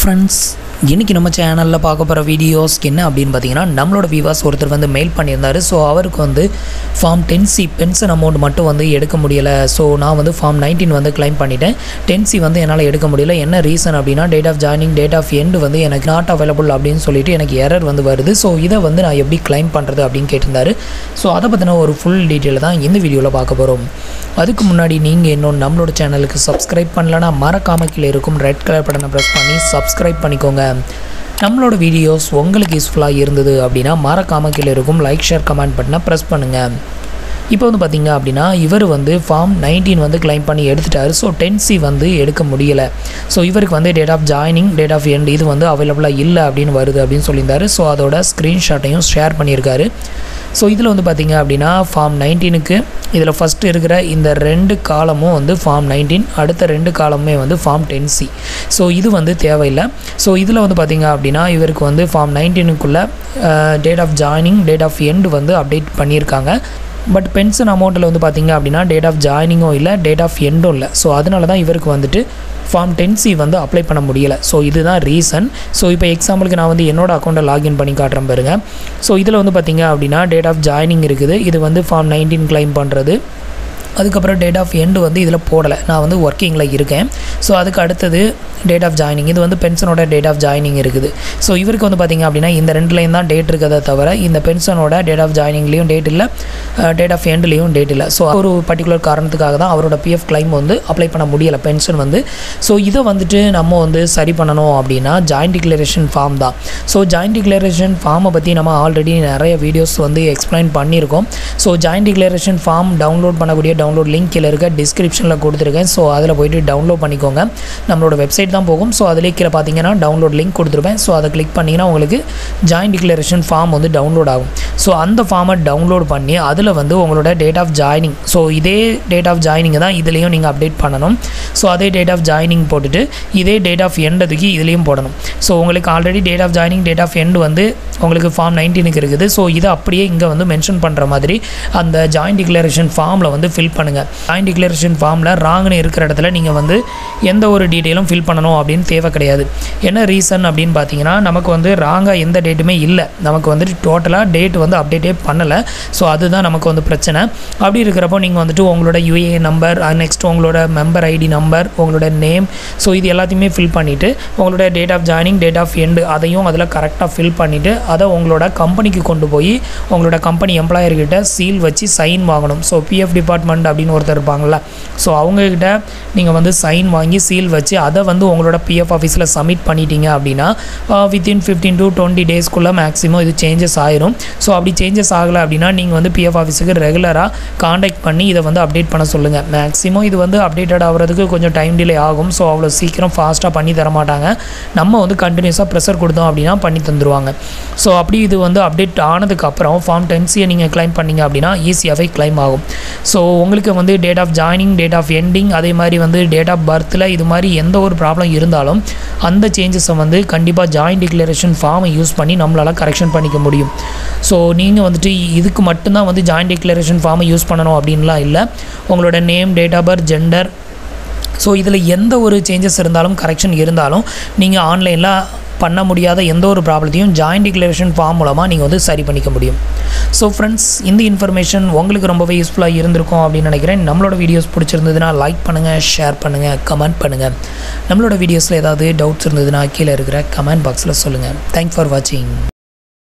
friends இன்றைக்கி நம்ம சேனலில் பார்க்க போகிற வீடியோஸ் என்ன அப்படின்னு பார்த்தீங்கன்னா நம்மளோட விவாஸ் ஒருத்தர் வந்து மெயில் பண்ணியிருந்தாரு ஸோ அவருக்கு வந்து form ten C pension amount மட்டும் வந்து எடுக்க முடியலை ஸோ நான் வந்து ஃபார்ம் நைன்டீன் வந்து கிளைம் பண்ணிட்டேன் டென் சி வந்து என்னால் எடுக்க முடியல என்ன ரீசன் அப்படின்னா date of joining date of end வந்து எனக்கு நாட் அவைலபிள் அப்படின்னு சொல்லிட்டு எனக்கு எரர் வந்து வருது ஸோ இதை வந்து நான் எப்படி கிளைம் பண்ணுறது அப்படின்னு கேட்டிருந்தாரு ஸோ அதை பற்றின ஒரு ஃபுல் டீட்டெயில் தான் இந்த வீடியோவில் பார்க்க போகிறோம் அதுக்கு முன்னாடி நீங்கள் இன்னும் நம்மளோட சேனலுக்கு சப்ஸ்கிரைப் பண்ணலன்னா மறக்காம கீழே இருக்கும் ரெட் கலர் பட்டனை ப்ரெஸ் பண்ணி சப்ஸ்கிரைப் பண்ணிக்கோங்க நம்மளோட வீடியோஸ் உங்களுக்கு யூஸ்ஃபுல்லாக இருந்தது அப்படின்னா மறக்காம கீழே இருக்கும் லைக் ஷேர் கமெண்ட் பட்டனை ப்ரெஸ் பண்ணுங்கள் இப்போ வந்து பார்த்தீங்க அப்படின்னா இவர் வந்து ஃபார்ம் நைன்டீன் வந்து கிளைம் பண்ணி எடுத்துட்டாரு ஸோ டென் சி வந்து எடுக்க முடியலை ஸோ இவருக்கு வந்து date of joining date of end இது வந்து அவைலபிளாக இல்லை அப்படின்னு வருது அப்படின்னு சொல்லியிருந்தாரு ஸோ அதோட ஸ்க்ரீன்ஷாட்டையும் ஷேர் பண்ணியிருக்காரு ஸோ இதில் வந்து பார்த்தீங்க அப்படின்னா ஃபார்ம் நைன்டீனுக்கு இதில் ஃபஸ்ட்டு இருக்கிற இந்த ரெண்டு காலமும் வந்து ஃபார்ம் நைன்டீன் அடுத்த ரெண்டு காலமுமே வந்து ஃபார்ம் டென் சி ஸோ இது வந்து தேவையில்லை ஸோ இதில் வந்து பார்த்தீங்க அப்படின்னா இவருக்கு வந்து ஃபார்ம் நைன்டீனுக்குள்ளே date of joining date of end வந்து அப்டேட் பண்ணியிருக்காங்க பட் பென்ஷன் அமௌண்ட்டில் வந்து பார்த்தீங்க அப்படின்னா டேட் ஆஃப் ஜாயினிங்கும் இல்லை டேட் ஆஃப் எண்டும் இல்லை ஸோ அதனால தான் இவருக்கு வந்துட்டு ஃபார்ம் டென் சி வந்து அப்ளை பண்ண முடியலை ஸோ இதுதான் ரீசன் ஸோ இப்போ எக்ஸாம்பிளுக்கு நான் வந்து என்னோட அக்கௌண்ட்டை லாகின் பண்ணி காட்டுறேன் பாருங்க ஸோ இதில் வந்து பார்த்தீங்க அப்படின்னா டேட் ஆஃப் ஜாயினிங் இருக்குது இது வந்து ஃபார்ம் நைன்டீன் கிளைம் பண்ணுறது அதுக்கப்புறம் டேட் ஆஃப் எண்டு வந்து இதில் போடலை நான் வந்து ஒர்க்கிங்கில் இருக்கேன் ஸோ அதுக்கு அடுத்தது டேட் ஆஃப் ஜாயினிங் இது வந்து பென்ஷனோட டேட் ஆஃப் ஜாயினிங் இருக்குது ஸோ இவருக்கு வந்து பார்த்திங்க அப்படின்னா இந்த ரெண்டுலேயும் தான் டேட் இருக்கிறத தவிர இந்த பென்ஷனோட டேட் ஆஃப் ஜாயினிங்லேயும் டேட் இல்லை டேட் ஆஃப் எண்ட்லேயும் டேட் இல்லை ஸோ ஒரு பர்டிகுலர் காரணத்துக்காக தான் அவரோட பிஎஃப் கிளைம் வந்து அப்ளை பண்ண முடியலை பென்ஷன் வந்து ஸோ இதை வந்துட்டு நம்ம வந்து சரி பண்ணணும் அப்படின்னா ஜாயின்ட் டிக்ளரேஷன் ஃபார்ம் தான் ஸோ ஜாயின்ட் டிக்ளரேஷன் ஃபார்மை பற்றி நம்ம ஆல்ரெடி நிறைய வீடியோஸ் வந்து எக்ஸ்பிளைன் பண்ணியிருக்கோம் so joint declaration form download பண்ணக்கூடிய டவுன்லோட் லிங்க் கீழே இருக்க டிஸ்கிரிப்ஷனில் கொடுத்துருக்கேன் ஸோ அதில் போயிட்டு டவுன்லோட் பண்ணிக்கோங்க நம்மளோட வெப்சைட் தான் போகும் ஸோ அதிலே கீழே பார்த்தீங்கன்னா டவுன்லோட் லிங்க் கொடுத்துருப்பேன் ஸோ அதை கிளிக் பண்ணிங்கன்னா உங்களுக்கு ஜாயின்ட் டிக்ளரேஷன் ஃபார்ம் வந்து டவுன்லோட் ஆகும் ஸோ அந்த ஃபார்மை டவுன்லோட் பண்ணி அதில் வந்து உங்களோட டேட் ஆஃப் ஜாயினிங் ஸோ இதே டேட் ஆஃப் ஜாயினிங் தான் இதுலேயும் நீங்கள் அப்டேட் பண்ணணும் ஸோ அதே டேட் ஆஃப் ஜாயினிங் போட்டுட்டு இதே டேட் ஆஃப் எண்டதுக்கு இதுலேயும் போடணும் ஸோ உங்களுக்கு already date of joining date of end வந்து உங்களுக்கு ஃபார்ம் நைன்டீனுக்கு இருக்குது ஸோ இதை அப்படியே இங்கே வந்து மென்ஷன் பண்ணுற மாதிரி அந்த ஜாயின்ட் டிக்ளரேஷன் ஃபார்மில் வந்து ஃபில் பண்ணுங்கள் ஜாயின்ட் டிக்ளரேஷன் ஃபார்மில் ராங்னு இருக்கிற இடத்துல நீங்கள் வந்து எந்த ஒரு டீட்டெயிலும் ஃபில் பண்ணணும் அப்படின்னு தேவை கிடையாது என்ன ரீசன் அப்படின்னு பார்த்தீங்கன்னா நமக்கு வந்து ராங்காக எந்த டேட்டுமே இல்லை நமக்கு வந்துட்டு டோட்டலாக டேட் வந்து அப்டேட்டே பண்ணலை ஸோ அதுதான் நமக்கு வந்து பிரச்சனை அப்படி இருக்கிறப்போ நீங்கள் வந்துட்டு உங்களோட யூஏ நம்பர் நெக்ஸ்ட் உங்களோட மெம்பர் ஐடி நம்பர் உங்களோட நேம் ஸோ இது எல்லாத்தையுமே ஃபில் பண்ணிவிட்டு உங்களோட date of joining date of end அதையும் அதில் கரெக்டாக ஃபில் பண்ணிவிட்டு அதை உங்களோட கம்பெனிக்கு கொண்டு போய் உங்களோட கம்பெனி எம்ப்ளாயர்கிட்ட சீல் வச்சு சைன் வாங்கணும் ஸோ பிஎஃப் டிபார்ட்மெண்ட் அப்படின்னு ஒருத்தர் இருப்பாங்கள்ல ஸோ அவங்கக்கிட்ட நீங்கள் வந்து சைன் வாங்கி சீல் வச்சு அதை வந்து உங்களோட பிஎஃப் ஆஃபீஸில் சப்மிட் பண்ணிட்டீங்க அப்படின்னா வித்தின் ஃபிஃப்டீன் டு டுவெண்ட்டி டேஸ்க்குள்ளே மேக்ஸிமம் இது சேஞ்சஸ் ஆயிரும் ஸோ அப்படி சேஞ்சஸ் ஆகலை அப்படின்னா நீங்கள் வந்து பிஎஃப் ஆஃபீஸுக்கு ரெகுலராக காண்டாக்ட் பண்ணி இதை வந்து அப்டேட் பண்ண சொல்லுங்கள் மேக்ஸிமம் இது வந்து அப்டேட்டட் ஆகிறதுக்கு கொஞ்சம் டைம் டிலே ஆகும் ஸோ அவ்வளோ சீக்கிரம் ஃபாஸ்ட்டாக பண்ணி தர மாட்டாங்க நம்ம வந்து கண்டினியூஸாக ப்ரெஷர் கொடுத்தோம் அப்படின்னா பண்ணி தந்துடுவாங்க ஸோ அப்படி இது வந்து அப்டேட் ஆனதுக்கப்புறம் ஃபார்ம் டென்சியை நீங்கள் கிளைம் பண்ணீங்க அப்படின்னா ஈஸியாகவே கிளைம் ஆகும் ஸோ உங்களுக்கு வந்து date of joining date of ending அதே மாதிரி வந்து டேட் ஆஃப் பர்த்தில் இது மாதிரி எந்த ஒரு ப்ராப்ளம் இருந்தாலும் அந்த சேஞ்சஸை வந்து கண்டிப்பாக ஜாயின்ட் டிக்ளரேஷன் ஃபார்மை யூஸ் பண்ணி நம்மளால் கரெக்ஷன் பண்ணிக்க முடியும் ஸோ நீங்கள் வந்துட்டு இதுக்கு மட்டும்தான் வந்து ஜாயின்ட் டிக்ளரேஷன் ஃபார்மை யூஸ் பண்ணணும் அப்படின்லாம் இல்லை உங்களோட name date of birth gender so இதில் எந்த ஒரு சேஞ்சஸ் இருந்தாலும் கரெக்ஷன் இருந்தாலும் நீங்கள் ஆன்லைனில் பண்ண முடியாத எந்த ஒரு ப்ராப்ளத்தையும் ஜாயின்ட் டிக்ளரேஷன் ஃபார்ம் மூலமாக நீங்கள் வந்து சரி பண்ணிக்க முடியும் ஸோ ஃப்ரெண்ட்ஸ் இந்த இன்ஃபர்மேஷன் உங்களுக்கு ரொம்பவே யூஸ்ஃபுல்லாக இருந்திருக்கும் அப்படின்னு நினைக்கிறேன் நம்மளோட வீடியோஸ் பிடிச்சிருந்ததுன்னா லைக் பண்ணுங்கள் ஷேர் பண்ணுங்கள் கமெண்ட் பண்ணுங்கள் நம்மளோட வீடியோஸில் ஏதாவது டவுட்ஸ் இருந்ததுன்னா கீழே இருக்கிற கமெண்ட் பாக்ஸில் சொல்லுங்கள் தேங்க்ஸ் ஃபார் வாட்சிங்